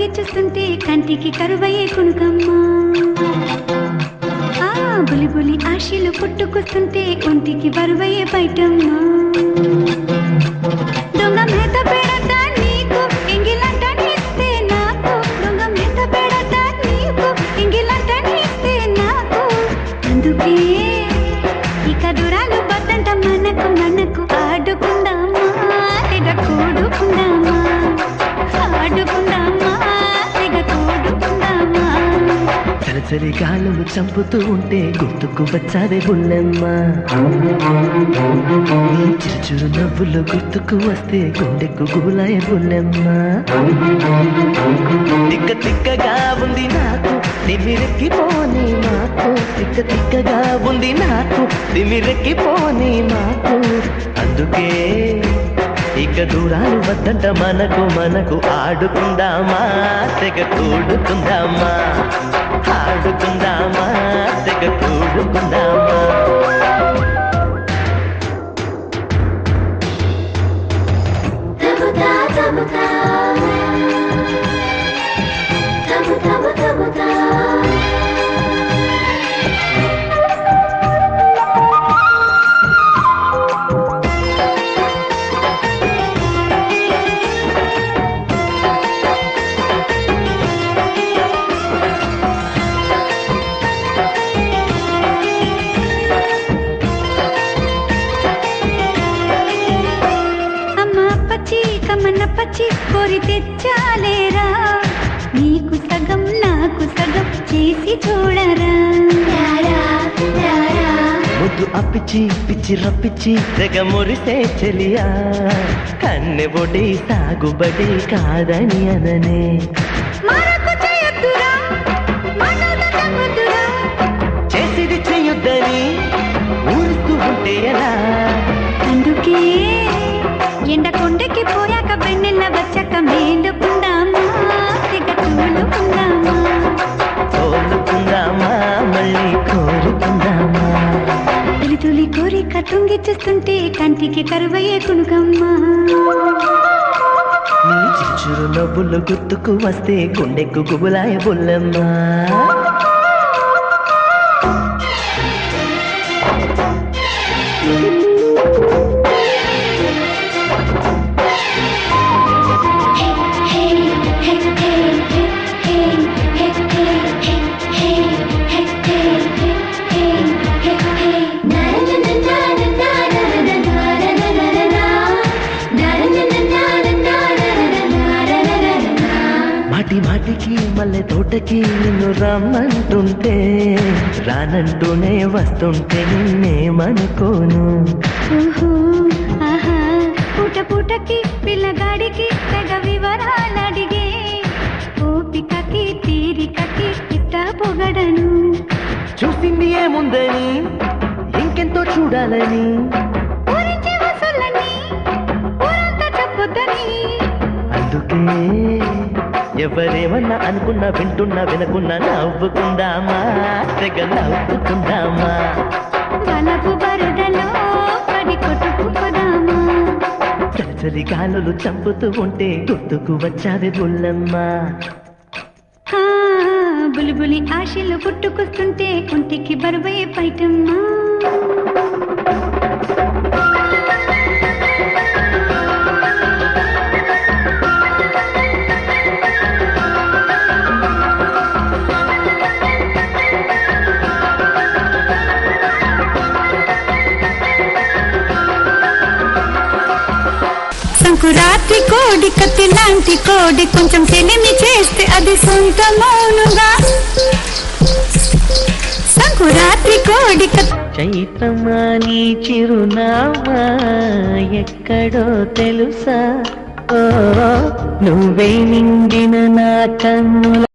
చూస్తుంటే కంటికి కరువయ్యే కునుకమ్మ ఆ బులి బులి ఆశలు పుట్టుకొస్తుంటే ఒంటికి బరువయ్యే బయటమ్మ దొంగ మేత పెడత నీకు ఎంగిలంట నీస్తే నాకు దొంగ మేత పెడత నీకు ఎంగిలంట నీస్తే నాకు అందుకే ఇక దూరాలు బద్దంట మనకు మనకు ఆడుకుందామా తెగ కూడుకుందామా ఆడుకుందామా తెగ కూడుకుందామా చలచలి గాలులు చంపుతూ ఉంటే గుర్తుకు వచ్చాదే బుల్లెమ్మ నీ చిరుచురు నవ్వులు గుర్తుకు వస్తే గుండెకు గులాయ బుల్లెమ్మ తిక్క తిక్కగా ఉంది నాకు తిమిరెక్కిపోని మాకు తిక్క తిక్కగా ఉంది నాకు తిమిరెక్కిపోని మాకు అందుకే ఇక దూరాలు వద్దంట మనకు మనకు ఆడుకుందామా తెగ కూడుకుందామా ఆడుకుందామా తెగ కూడుకుందామా తబుతా తబుతా తబు తబు తబుతా అమ్మ పచ్చి కమ్మన్న పచ్చి కోరి తెచ్చాలేరా నీకు సగం నాకు సగం చేసి చూడరా రారా రారా ముద్దు అప్పిచ్చి పిచ్చి రప్పిచ్చి తెగ మురిసే చెలియా కన్నె బొడి సాగుబడి కాదని అననే మరొక చేయొద్దురా మనోద తగ్గొద్దురా చేసిది చెయ్యొద్దని ఊరుస్తూ ఉంటే ఎలా అందుకే ఎండ కొండకి పోయాక వెన్నెల వచ్చాక మేలుకుందామా తెగ తూలుకుందామా కోరుకుందామా మళ్ళీ కోరుకుందామా తొలి తొలి కోరిక తుంగి చూస్తుంటే కంటికి కరువయ్యే కునుకమ్మా నీ చిచ్చురు నవ్వులు గుర్తుకు వస్తే గుండెకు గుబులాయ బుల్లమ్మా హే హే హే హే హే హే హే హే హే హే హే హే హే హే మాటి మాటికి మల్లె తోటకి నిన్ను రమ్మంటుంటే రానంటూనే వస్తుంటే నిన్నేమనుకోను ఓహో ఆహా పూట పూటకి పిల్లగాడికి తెగ వివరాలు అడిగే ఓపికకి తీరికకి ఇట్ట పొగడను చూసింది ఏముందని ఇంకెంతో చూడాలని ఊరించి వసూలని ఊరంతా చెప్పొద్దని అందుకే ఎవరేమన్నా అనుకున్నా వింటున్నా వినకున్నా నవ్వుకుందామా తెగ నవ్వుకుందామా బలపు బరుడలో పడి కొట్టుకుపోదామా చలి గాలులు చంపుతూ ఉంటే గుర్తుకు వచ్చాది బుల్లమ్మ ఆ, బులిబులి ఆశలు పుట్టుకొస్తుంటే ఒంటికి బరువే పైటమ్మా సంకురాత్రి కోడి కత్తి లాంటి కోడి కొంచెం చెలిమి చేస్తే అది సొంతమౌనుగా సంకురాత్రి కోడి కత్తి చైత్రమా నీ చిరునామా ఎక్కడో తెలుసా ఓ నువ్వే నిండిన నా కన్నుల